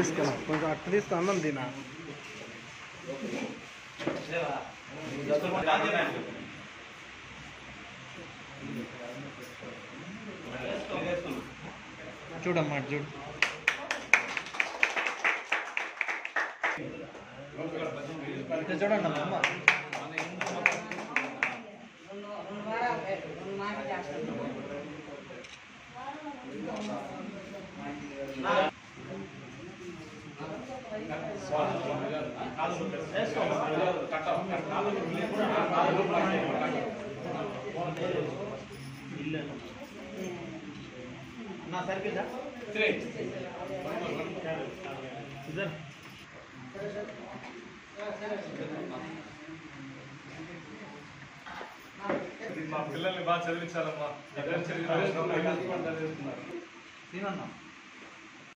తీసుకున్నా కొంచెం అట్ట తీసుకుని అన్నం తినా చూడమ్మా అటు చూడు ఇటు చూడండి అమ్మా నా సరిపోయిందా మా పిల్లల్ని బాగా చదివించాలమ్మా ఇద్దరు చదివిన తినన్నా